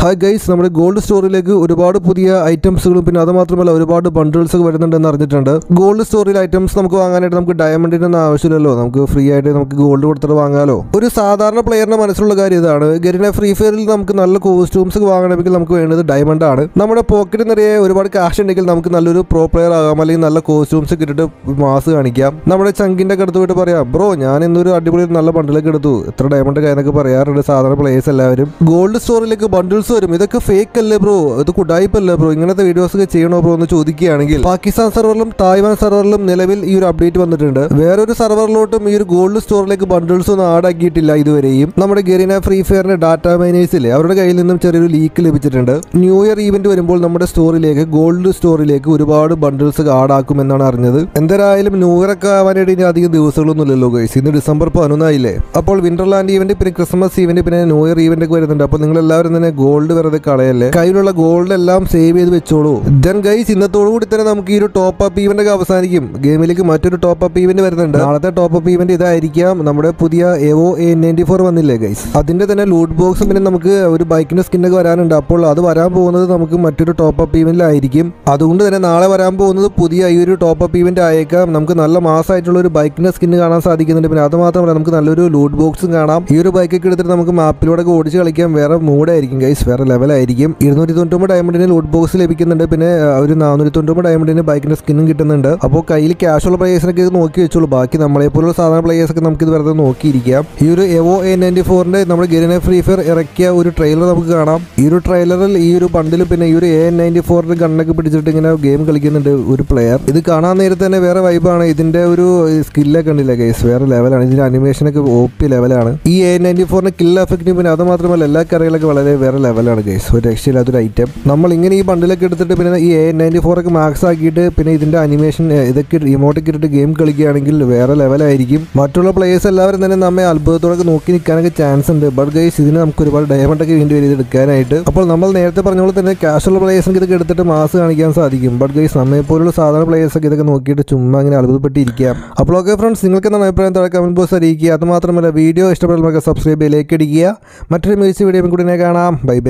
hi guys നമ്മുടെ gold സ്റ്റോറിലേക്ക് ഒരുപാട് പുതിയ ഐറ്റംസുകളും പിന്നെ അത് മാത്രമല്ല ഒരുപാട് ബണ്ടിൽസ് ഒക്കെ വരുന്നുണ്ടെന്ന് അറിഞ്ഞിട്ടുണ്ട് ഗോൾഡ് സ്റ്റോറിൽ ഐറ്റംസ് നമുക്ക് വാങ്ങാനായിട്ട് നമുക്ക് ഡയമണ്ടിന്റെ ഒന്നും ആവശ്യമില്ലല്ലോ നമുക്ക് ഫ്രീ ആയിട്ട് നമുക്ക് ഗോൾഡ് കൊടുത്തിട്ട് വാങ്ങാലോ ഒരു സാധാരണ പ്ലെയറിന്റെ മനസ്സിലുള്ള കാര്യം ഇതാണ് ഗരിന ഫ്രീ ഫയറിൽ നമുക്ക് നല്ല കോസ്റ്റ്യൂംസ് ഒക്കെ വാങ്ങണമെങ്കിൽ നമുക്ക് വേണ്ടത് ഡയമണ്ട് ആണ് നമ്മുടെ പോക്കറ്റ് നിറയെ ഒരുപാട് കാശ് ഉണ്ടെങ്കിൽ നമുക്ക് നല്ലൊരു പ്രോ പ്ലെയർ ആകാം അല്ലെങ്കിൽ നല്ല കോസ്റ്റ്യൂംസ് ഒക്കെ ഇട്ടിട്ട് മാസ് കാണിക്കാം നമ്മുടെ ചങ്കിന്റെ ഒക്കെ അടുത്ത് പോയിട്ട് പറയാം ബ്രോ ഞാൻ ഇന്നൊരു അടിപൊളി നല്ല ബണ്ടിലൊക്കെ എടുത്തു എത്ര ഡയമണ്ട് കൈന്നൊക്കെ പറയാറുണ്ട് സാധാരണ പ്ലേയേഴ്സ് എല്ലാവരും ഗോൾഡ് സ്റ്റോറിലേക്ക് ബണ്ടിൽസ് വരും ഇതൊക്കെ ഫേക്ക് അല്ലേ ബ്രോ ഇത് കുടായ്പല്ലേ ബ്രോ ഇങ്ങനത്തെ വീഡിയോസ് ഒക്കെ ചെയ്യണോ ബ്രോ എന്ന് ചോദിക്കുകയാണെങ്കിൽ പാകിസ്ഥാൻ സെർവറിലും തായ്വാൻ സെർവറിലും നിലവിൽ ഈ ഒരു അപ്ഡേറ്റ് വന്നിട്ടുണ്ട് വേറൊരു സെർവറിലോട്ടും ഈ ഒരു ഗോൾഡ് സ്റ്റോറിലേക്ക് ബണ്ടിൽസ് ഒന്നും ആഡ് ആക്കിയിട്ടില്ല ഇതുവരെയും നമ്മുടെ ഗെറിന ഫ്രീ ഫയറിന്റെ ഡാറ്റ മൈനേഴ്സിലെ അവരുടെ കയ്യിൽ നിന്നും ചെറിയൊരു ലീക്ക് ലഭിച്ചിട്ടുണ്ട് ന്യൂ ഇയർ ഈവന്റ് വരുമ്പോൾ നമ്മുടെ സ്റ്റോറിലേക്ക് ഗോൾഡ് സ്റ്റോറിലേക്ക് ഒരുപാട് ബണ്ടിൽസ് ആഡ് ആക്കുമെന്നാണ് അറിഞ്ഞത് എന്തായാലും ന്യൂ ഇയർ ഒക്കെ ആവാനായിട്ട് ഇനി അധികം ദിവസങ്ങളൊന്നുമില്ലല്ലോ ഗൈസ് ഇന്ന് ഡിസംബർ പതിനൊന്നായില്ലേ അപ്പോൾ വിന്റർലാൻഡ് ഈവന്റ് പിന്നെ ക്രിസ്മസ് ഈവന്റ് പിന്നെ ന്യൂ ഇയർ ഈവന്റ് ഒക്കെ വരുന്നുണ്ട് അപ്പോൾ നിങ്ങൾ എല്ലാവരും തന്നെ ഗോൾഡ് വെറുതെ കളയല്ലേ കയ്യിലുള്ള ഗോൾഡ് എല്ലാം സേവ് ചെയ്ത് വെച്ചോളൂ ദെൻ ഗൈസ് ഇന്നത്തോടു കൂടി തന്നെ നമുക്ക് ഈ ഒരു ടോപ്പ് അപ്പ് ഈവന്റ് ഒക്കെ അവസാനിക്കും ഗെയിമിലേക്ക് മറ്റൊരു ടോപ്പ് അപ്പ് ഈവന്റ് വരുന്നുണ്ട് നാളത്തെ ടോപ്പ് അപ്പ് ഈവന്റ് ഇതായിരിക്കാം നമ്മുടെ പുതിയ എവോ എ നയൻറ്റി ഫോർ വന്നില്ലേ ഗൈസ് അതിന്റെ തന്നെ ലൂട്ട് ബോക്സും പിന്നെ നമുക്ക് ഒരു ബൈക്കിന്റെ സ്കിന്നൊക്കെ വരാനുണ്ട് അപ്പോൾ അത് വരാൻ പോകുന്നത് നമുക്ക് മറ്റൊരു ടോപ്പ് അപ്പ് ഈവന്റിലായിരിക്കും അതുകൊണ്ട് തന്നെ നാളെ വരാൻ പോകുന്നത് പുതിയ ഈ ഒരു ടോപ്പ് അപ്പ് ഈവന്റ് ആയേക്കാം നമുക്ക് നല്ല മാസമായിട്ടുള്ള ഒരു ബൈക്കിന്റെ സ്കിന്ന് കാണാൻ സാധിക്കുന്നുണ്ട് പിന്നെ അത് മാത്രമല്ല നമുക്ക് നല്ലൊരു ലൂട്ട് ബോക്സും കാണാം ഈ ഒരു ബൈക്കൊക്കെ എടുത്തിട്ട് നമുക്ക് മാപ്പിലൂടെ ഒക്കെ ഓടിച്ച് കളിക്കാൻ വേറെ മൂഡായിരിക്കും ഗൈസ് വേറെ ലെവലായിരിക്കും ഇരുന്നൂറ്റി തൊണ്ണൂറ് ഡയമണ്ടിന് ലൂട്ട് ബോക്സ് ലഭിക്കുന്നുണ്ട് പിന്നെ ആ, ഒരു നാനൂറ്റി തൊണ്ണൂറ് ഡയമണ്ടിന് ബൈക്കിന്റെ സ്കിന്നും കിട്ടുന്നുണ്ട് അപ്പോൾ കയ്യിൽ ക്യാഷ് ഉള്ള പ്ലേയേഴ്സിനൊക്കെ ഇത് നോക്കി വെച്ചോളൂ ബാക്കി നമ്മളെ പോലുള്ള സാധാരണ പ്ലേയേഴ്സ് ഒക്കെ നമുക്ക് ഇത് വെറുതെ നോക്കിയിരിക്കാം ഈ ഒരു എവോ എ നയൻറ്റി ഫോറിന്റെ നമ്മുടെ ഗെരിന ഫ്രീ ഫയർ ഇറക്കിയ ഒരു ട്രെയിലർ നമുക്ക് കാണാം ഈ ഒരു ട്രെയിലറിൽ ഈ ഒരു ബണ്ടിൽ പിന്നെ ഈ ഒരു എ നയൻറ്റി ഫോറിന്റെ ഗണ്ണൊക്കെ പിടിച്ചിട്ട് ഇങ്ങനെ ഗെയിം കളിക്കുന്നുണ്ട് ഒരു പ്ലെയർ ഇത് കാണാൻ നേരത്തെ തന്നെ വേറെ വൈബാണ് ഇതിന്റെ ഒരു സ്കില്ലൊക്കെ ഉണ്ടില്ല ഗൈസ് വേറെ ലെവലാണ് ഇതിന്റെ അനിമേഷനൊക്കെ ഓപ്പി ലെവലാണ് ഈ എ നയൻറ്റി ഫോറിന്റെ കിൽ എഫക്റ്റും പിന്നെ അത് മാത്രമല്ല എല്ലാ കറികളൊക്കെ വളരെ വേറെ ലെവലാണ് ഗൈസ് ഒരു രക്ഷയില്ലാത്തൊരു ഐറ്റം നമ്മൾ ഇങ്ങനെ ഈ ബണ്ടിലൊക്കെ എടുത്തിട്ട് പിന്നെ ഈ എ നയൻറ്റി ഫോർ ഒക്കെ മാക്സ് ആക്കിയിട്ട് പിന്നെ ഇതിന്റെ അനിമേഷൻ ഇതൊക്കെ ഇമോട്ടൊക്കെ ഇട്ടിട്ട് ഗെയിം കളിക്കുകയാണെങ്കിൽ വേറെ ലെവലായിരിക്കും മറ്റുള്ള പ്ലേയേഴ്സ് എല്ലാവരും തന്നെ നമ്മെ അത്ഭുതത്തോടെ നോക്കി നിൽക്കാനൊക്കെ ചാൻസ് ഉണ്ട് ബട്ട് ഗൈസ് ഇതിന് നമുക്ക് ഒരുപാട് ഡയമണ്ട് ഒക്കെ വേണ്ടി വരും ഇത് എടുക്കാനായിട്ട് അപ്പോൾ നമ്മൾ നേരത്തെ പറഞ്ഞ പോലെ തന്നെ ക്യാഷുള്ള പ്ലേയേഴ്സിന് ഇതൊക്കെ എടുത്തിട്ട് മാസ് കാണിക്കാൻ സാധിക്കും ബട്ട് ഗൈസ് നമ്മെ പോലുള്ള സാധാരണ പ്ലേയേഴ്സ് ഒക്കെ ഇതൊക്കെ നോക്കിയിട്ട് ചുമ്മാ ഇങ്ങനെ അത്ഭുതപ്പെട്ടിരിക്കാം അപ്പോൾ ഓക്കെ ഫ്രണ്ട്സ് നിങ്ങൾക്ക് എന്താണ് അഭിപ്രായം താഴെ കമന്റ് ബോക്സ് അറിയിക്കുക അത് മാത്രമല്ല വീഡിയോ ഇഷ്ടപ്പെടുന്നവർക്ക് സബ്സ്ക്രൈബ് ചെയ്ത് ലൈക്ക് അടിക്കുക മറ്റൊരു മികച്ച വീഡിയോ കൂടി കാണാം ബൈ ബൈ